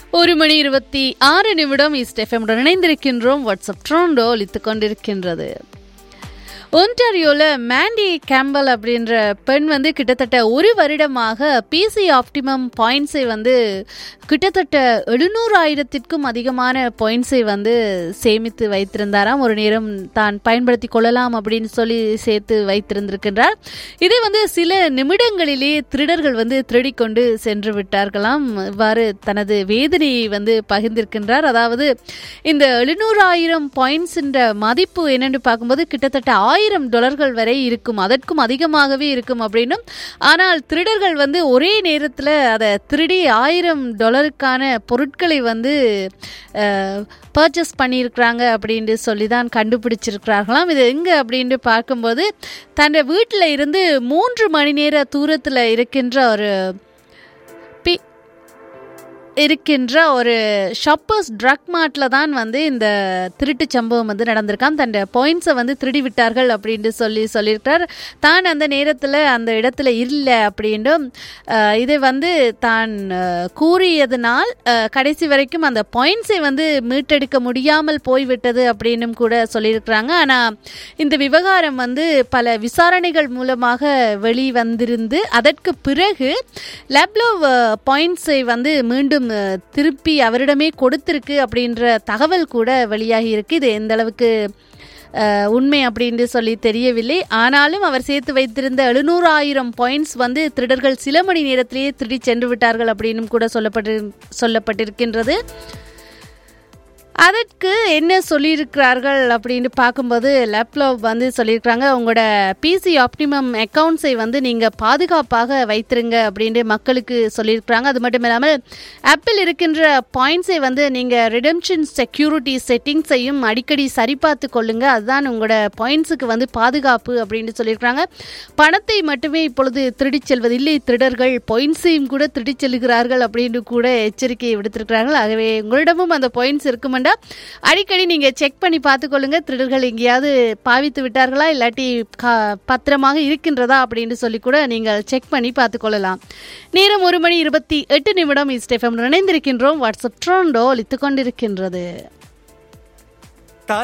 ஒரு மணி இருபத்தி ஆறு நிமிடம் ஈஸ்ட் எஃப்எம்முடன் இணைந்திருக்கின்றோம் வாட்ஸ்அப் ட்ரோண்டோ ஒலித்துக் கொண்டிருக்கின்றது ஒன்டாரியோல மேண்டி கேம்பல் அப்படின்ற பெண் வந்து கிட்டத்தட்ட ஒரு வருடமாக பிசி ஆப்டிமம் பாயிண்ட்ஸை வந்து கிட்டத்தட்ட எழுநூறாயிரத்திற்கும் அதிகமான பாயிண்ட்ஸை வந்து சேமித்து வைத்திருந்தாராம் ஒரு நேரம் தான் பயன்படுத்தி கொள்ளலாம் அப்படின்னு சொல்லி சேர்த்து வைத்திருந்திருக்கின்றார் இதை வந்து சில நிமிடங்களிலே திருடர்கள் வந்து திருடிக்கொண்டு சென்று விட்டார்களாம் இவ்வாறு தனது வேதனையை வந்து பகிர்ந்திருக்கின்றார் அதாவது இந்த எழுநூறாயிரம் பாயிண்ட்ஸ் மதிப்பு என்னென்னு பார்க்கும்போது கிட்டத்தட்ட ஆயிரம் டாலர்கள் வரை இருக்கும் அதற்கும் அதிகமாகவே இருக்கும் அப்படின்னும் ஆனால் திருடர்கள் வந்து ஒரே நேரத்தில் அதை திருடி ஆயிரம் டாலருக்கான பொருட்களை வந்து பர்ச்சேஸ் பண்ணியிருக்கிறாங்க அப்படின்ட்டு சொல்லி தான் கண்டுபிடிச்சிருக்கிறார்களாம் இது எங்கே அப்படின்ட்டு பார்க்கும்போது தன் வீட்டில் இருந்து மூன்று மணி நேர தூரத்தில் இருக்கின்ற ஒரு பி இருக்கின்ற ஒரு ஷாப்பர்ஸ் ட்ரக் மார்ட்டில் தான் வந்து இந்த திருட்டு சம்பவம் வந்து நடந்திருக்கான் தன் பாயிண்ட்ஸை வந்து திருடி விட்டார்கள் அப்படின்ட்டு சொல்லி சொல்லியிருக்கார் தான் அந்த நேரத்தில் அந்த இடத்துல இல்லை அப்படின்ட்டும் இதை வந்து தான் கூறியதனால் கடைசி வரைக்கும் அந்த பாயிண்ட்ஸை வந்து மீட்டெடுக்க முடியாமல் போய்விட்டது அப்படின்னும் கூட சொல்லியிருக்கிறாங்க ஆனால் இந்த விவகாரம் வந்து பல விசாரணைகள் மூலமாக வெளிவந்திருந்து அதற்கு பிறகு லெப்லோ பாயிண்ட்ஸை வந்து மீண்டும் திருப்பி அவரிடமே கொடுத்திருக்கு அப்படின்ற தகவல் கூட வெளியாகி இருக்கு இது எந்த அளவுக்கு உண்மை அப்படின்னு சொல்லி தெரியவில்லை ஆனாலும் அவர் சேர்த்து வைத்திருந்த எழுநூறாயிரம் பாயிண்ட்ஸ் வந்து திருடர்கள் சில மணி நேரத்திலேயே திருடி சென்று விட்டார்கள் அப்படின்னு கூட சொல்லப்பட்டு சொல்லப்பட்டிருக்கின்றது அதற்கு என்ன சொல்லியிருக்கிறார்கள் அப்படின்னு பார்க்கும்போது லேப்லாப் வந்து சொல்லியிருக்கிறாங்க உங்களோட பிசி ஆப்டிமம் அக்கௌண்ட்ஸை வந்து நீங்கள் பாதுகாப்பாக வைத்திருங்க அப்படின்ட்டு மக்களுக்கு சொல்லியிருக்கிறாங்க அது மட்டும் இல்லாமல் ஆப்பிள் இருக்கின்ற பாயிண்ட்ஸை வந்து நீங்கள் ரிடம்ஷன் செக்யூரிட்டி செட்டிங்ஸையும் அடிக்கடி சரிபார்த்து கொள்ளுங்க அதுதான் உங்களோட பாயிண்ட்ஸுக்கு வந்து பாதுகாப்பு அப்படின்னு சொல்லியிருக்கிறாங்க பணத்தை மட்டுமே இப்பொழுது திருடிச் செல்வதில்லை திருடர்கள் பாயிண்ட்ஸையும் கூட திருடிச் செல்கிறார்கள் அப்படின்னு கூட எச்சரிக்கையை விடுத்திருக்கிறார்கள் ஆகவே உங்களிடமும் அந்த பாயிண்ட்ஸ் இருக்குமெண்டா அடிக்கடி நீங்கள் செக் பண்ணி பார்த்துக்கொள்ளுங்க திருடர்கள் எங்கேயாவது பாவித்து விட்டார்களா இல்லாட்டி பத்திரமாக இருக்கின்றதா அப்படின்னு சொல்லி கூட நீங்கள் செக் பண்ணி பார்த்துக்கொள்ளலாம் நேரம் ஒரு மணி இருபத்தி எட்டு நிமிடம் இஸ்டெஃபம் இணைந்திருக்கின்றோம் வாட்ஸ்அப் ட்ரோண்டோ ஒலித்து கொண்டிருக்கின்றது